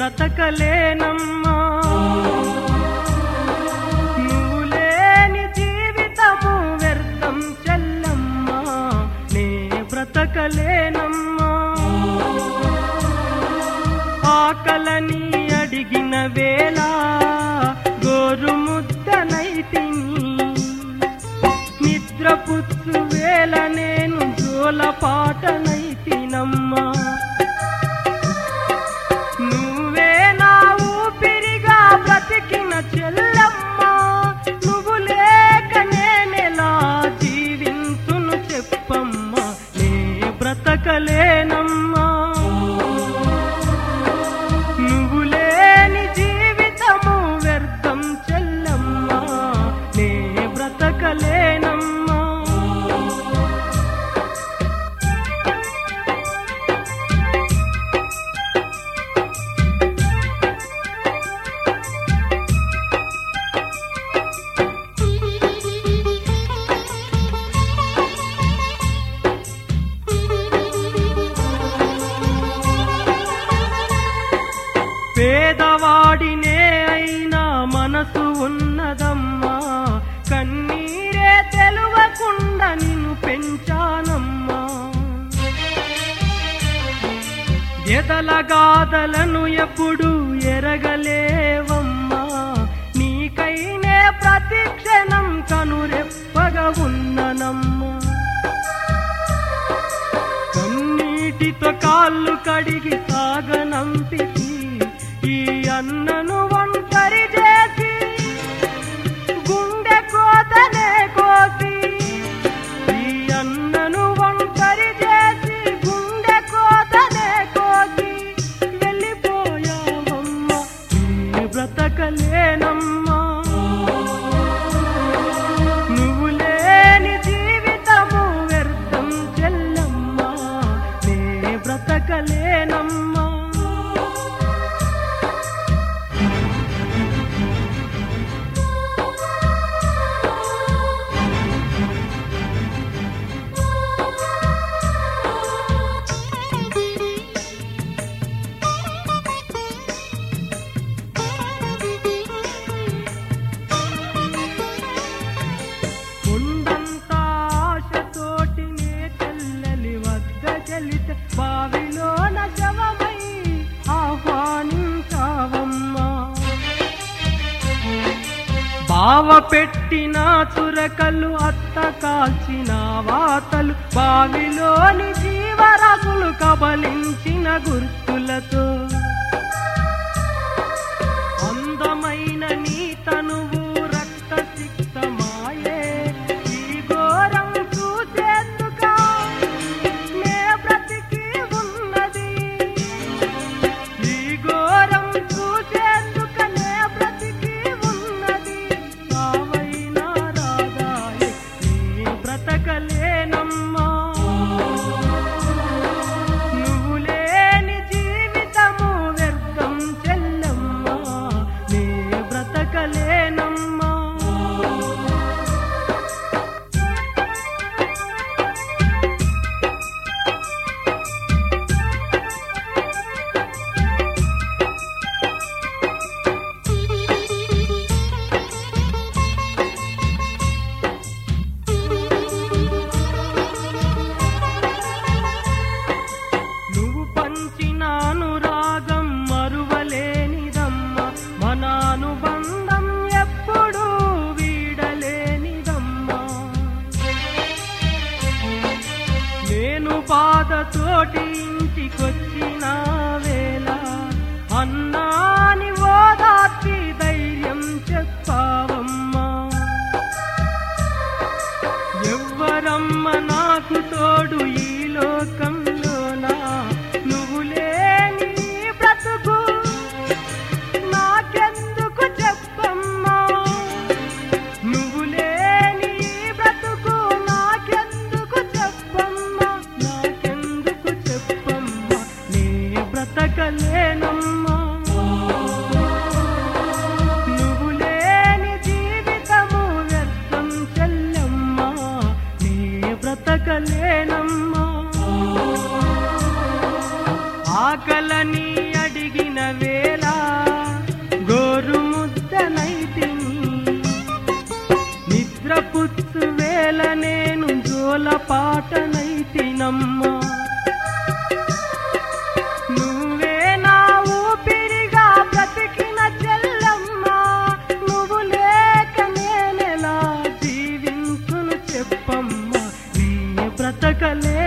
బ్రతకలేనమ్మా నువ్వు లేని జీవితము వ్యర్థం చెల్లమ్మా నే బ్రతకలేనమ్మా ఆకలని అడిగిన వేళ గోరు ముద్దనైతిని నిద్రపుచ్చు వేళ నేను జోలపాటనైతినమ్మా నువ్వే నా ఊపిరిగా బ్రతికిన చెల్లమ్మా నువ్వు లేక నేనెలా జీవింతును చెప్పమ్మా నే బ్రతకలేనమ్మా నువ్వు లేని జీవితము వ్యర్థం చెల్లమ్మా నే బ్రతకలేనమ్మా పేదవాడినే అయినా మనసు ఉన్నదమ్మా కన్నీరే తెలువకుండా నిన్ను పెంచానమ్మా ఎదల గాథలను ఎప్పుడు ఎరగలేవమ్మా నీకైనే ప్రతి క్షణం కనురెప్పగా ఉన్ననమ్మా కన్నీటితో కాళ్ళు కడిగి సాగనంపితి ఈ అన్నను ఒంటరి చేసి గుండె కోతనే కోసి ఈ అన్నను ఒంటరి చేసి గుండె కోతనే కోసి వెళ్ళిపోయావమ్మా నీ బ్రతకలేనమ్మా నువ్వు లేని జీవితము వ్యర్థం చెల్లమ్మా నే బ్రతకలేనమ్మా కొండంత ఆశతోటి నే చెల్లెలి వద్ద చెలితే బావిలోన శవమై ఆహ్వానించావమ్మా బావ పెట్టిన చురకలు అత్త కాల్చిన వాతలు బావిలోని జీవరాశులు కబలించిన గుర్తులతో అందమైన నీ తనువు రక్త సిక్తమాయే ఈ ఘోరం చూసేందుక నే బ్రతికి ఉన్నది ఈ ఘోరం చూసేందుక నే బ్రతికి ఉన్నది సావైనా రాదాయే నీ బ్రతకలేనమ్మా నువ్వు లేని జీవితము వ్యర్థం చెల్లమ్మా నే బ్రతకలేనమ్మా నువ్వు పంచిన అనురాగం మరువలేనిదమ్మా మన అనుబంధం ఎప్పుడు వీడలేనిదమ్మా నేను బాధతోటి ఇంటికొచ్చిన వేళ అన్నాని ఓదార్చి ధైర్యం చెప్పావమ్మా ఎవ్వరమ్మ నాకు తోడు ఈ లోకంలోనా నువ్వు లేని ఈ బ్రతుకు నాకెందుకు చెప్పమ్మా నువ్వు లేని ఈ బ్రతుకు నాకెందుకు చెప్పమ్మా నాకెందుకు చెప్పమ్మా నీ బ్రతకలేనమ్మా నువ్వు లేని జీవితము వ్యర్థం చెల్లమ్మా నీ బ్రతకలేనమ్మా ఆకలని అడిగిన వేళ వేళ నేను జోల పాటనైతినమ్మా నువ్వే నా ఊపిరిగా బ్రతికిన చెల్లమ్మా నువ్వు లేక నేనెలా జీవించును చెప్పమ్మా నీ బ్రతకలే